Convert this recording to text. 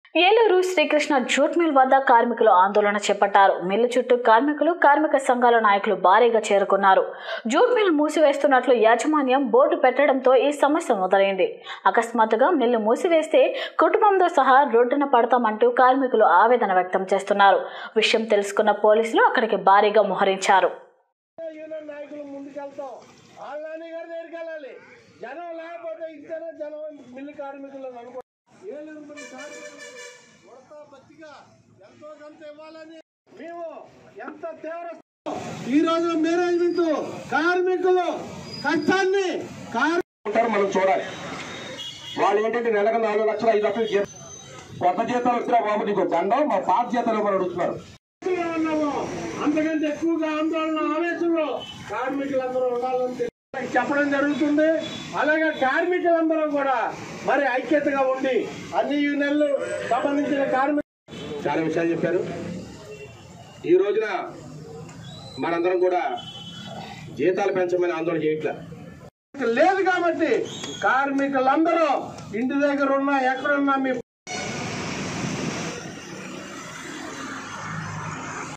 Eluru Srikrishna jute mill వద్ద కార్మికులు ఆందోళన చేపట్టారు మిల్లు చుట్టూ కార్మికులు కార్మిక సంఘాల నాయకులు భారీగా చేరుకున్నారు జూట్ మిల్ మూసివేస్తున్నట్లు యాజమాన్యం బోర్డు పెట్టడంతో ఈ సమస్య మొదలైంది అకస్మాత్తుగా మిల్లు మూసివేస్తే కుటుంబంతో సహా రోడ్డున పడతామంటూ కార్మికులు ఆవేదన వ్యక్తం చేస్తున్నారు విషయం తెలుసుకున్న పోలీసులు అక్కడికి భారీగా మోహరించారు యూనియన్ నాయకులు ముందుకెళ్తాం ఆళ్ళని గారి దగ్గరికి వెళ్ళాలి జనం లేకపోతే ఇద్దరే జనం మిల్లు కార్మికులు అనుకో ఏలూరు మరి కార్మికులు ఉడతా బతిగా ఎంతో కొంత ఇవ్వాలని మేము ఎంత తీవ్ర ఈ రోజు మేనేజ్మెంట్ కార్మికులు కష్టాన్ని కార్మి ఉంటారు మనం చూడాలి వాళ్ళు ఏంటంటే నెలకు నాలుగు లక్షలు ఐదు లక్షలు జీతం కొత్త జీతాలు వచ్చినా బాబు నీకు దండం మా పాత జీతాలు మనం అడుగుతున్నారు గా ఉన్నాము అంతకంటే ఎక్కువగా ఆందోళన ఆవేశంలో కార్మికులందరూ ఉండాలని తెలి- చెప్పడం జరుగుతుంది అలాగే కార్మికులందరూ కూడా మరి ఐక్యతగా ఉండి అన్ని యూనియన్లు సంబంధించిన కార్మిక చాలా విషయాలు చెప్పారు ఈ రోజున మనందరం కూడా జీతాలు పెంచమని ఆందోళన చేయట్లే లేదు కాబట్టి కార్మికులందరూ ఇంటి దగ్గర ఉన్నా ఎక్కడున్నా మీ